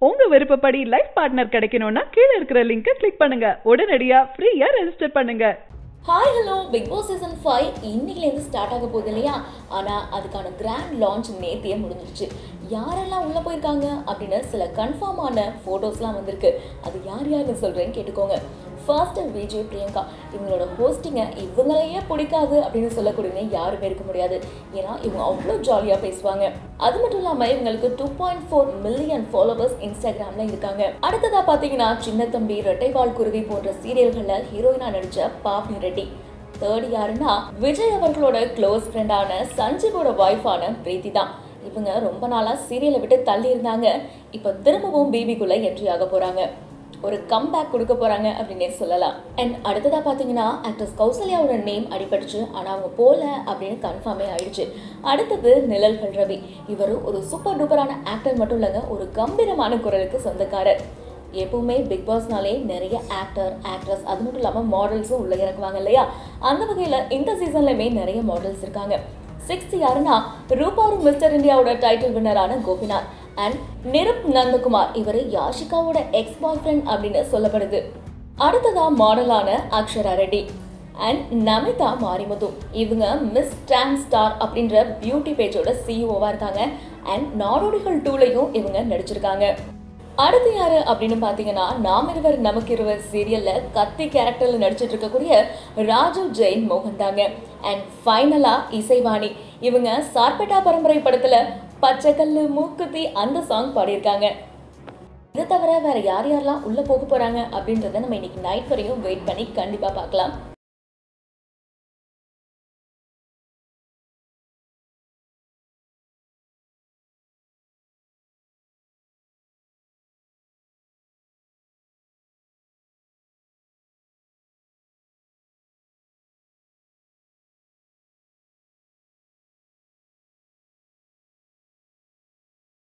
உங்க விருப்பப்படி life partner கிடைக்கணும்னா கீழே இருக்கிற லிங்கை கிளிக் பண்ணுங்க உடனடியா ஃப்ரீயா ரெஜிஸ்டர் பண்ணுங்க hi hello Bigg Boss season five இன்னைக்குலேருந்து ஸ்டார்ட் ஆக போகுது இல்லையா ஆனால் அதுக்கான கிராண்ட் லான்ச் நேத்தியே முடிஞ்சிருச்சு யாரெல்லாம் உள்ளே போயிருக்காங்க அப்படின்னு சில கன்ஃபார்மான ஃபோட்டோஸ்லாம் வந்திருக்கு அது யார் யாருன்னு சொல்கிறேன்னு கேட்டுக்கோங்க ஃபர்ஸ்ட் விஜய் பிரியங்கா இவங்களோட ஹோஸ்டிங்கை இவங்களையே பிடிக்காது அப்படின்னு சொல்லக்கூடியவங்க யாருமே இருக்க முடியாது ஏன்னா இவங்க அவ்வளோ ஜாலியாக பேசுவாங்க அது மட்டும் இல்லாமல் இவங்களுக்கு two point four million followers இன்ஸ்டாகிராமில் இருக்காங்க அடுத்ததாக பார்த்தீங்கன்னா சின்ன தம்பி ரெட்டைவால் குருவி போன்ற சீரியல்களில் ஹீரோயினா நடிச்ச பாப்னி ரெட்டி தேர்ட் யாருன்னா விஜய் அவர்களோட க்ளோஸ் ஃப்ரெண்டான சஞ்சீவோட ஒய்ஃபான பிரீத்தி தான் இவங்க ரொம்ப நாளாக சீரியலை விட்டு தள்ளி இருந்தாங்க இப்போ திரும்பவும் பிபிக்குள்ளே என்ட்ரி ஆக போகிறாங்க ஒரு கம்பேக் கொடுக்க போறாங்க அப்படின்னே சொல்லலாம் அண்ட் அடுத்ததா பாத்தீங்கன்னா ஆக்ட்ரஸ் கௌசல்யாவோட நேம் அடிபட்டுச்சு ஆனா அவங்க போல அப்படின்னு கன்ஃபார்மே ஆயிடுச்சு அடுத்தது நிழல்கள் ரவி இவர் ஒரு சூப்பர் டூப்பரான ஆக்டர் மட்டும் இல்லைங்க ஒரு கம்பீரமான குரலுக்கு சொந்தக்காரர் எப்பவுமே பிக் பாஸ்னாலே நிறைய ஆக்டர் ஆக்ட்ரஸ் அது மட்டும் இல்லாமல் மாடல்ஸும் உள்ள இறக்குவாங்க இல்லையா அந்த வகையில் இந்த சீசன்லையுமே நிறைய மாடல்ஸ் இருக்காங்க சிக்ஸ்த் யாருன்னா ரூபாரு மிஸ்டர் இந்தியாவோட டைட்டில் வின்னரான கோபிநாத் அண்ட் நிருப் நந்தகுமார் இவர் யாஷிகாவோட எக்ஸ் பாய் ஃப்ரெண்ட் அப்படின்னு சொல்லப்படுது அடுத்ததா மாடலான அக்ஷரா ரெட்டி அண்ட் நமிதா மாரிமுத்து இவங்க மிஸ் டான் ஸ்டார் அப்படின்ற பியூட்டி பேஜோட சிஇஓவா இருக்காங்க அண்ட் நாடோடிகள் டூலையும் இவங்க நடிச்சிருக்காங்க அடுத்து யாரு அப்படின்னு பாத்தீங்கன்னா நாம் இருவர் நமக்கு இருவர் சீரியல்ல கத்தி கேரக்டர்ல நடிச்சிட்டு இருக்கக்கூடிய ராஜு ஜெயின் மோகன் தாங்க அண்ட் ஃபைனலா இசைவாணி இவங்க சார்பேட்டா பரம்பரை படத்துல பச்சைக்கல்லு மூக்குத்தி அந்த சாங் பாடியிருக்காங்க இதை தவிர வேற யார் யாரெல்லாம் உள்ள போக போறாங்க அப்படின்றத நம்ம இன்னைக்கு நைட் வரையும் வெயிட் பண்ணி கண்டிப்பா பார்க்கலாம்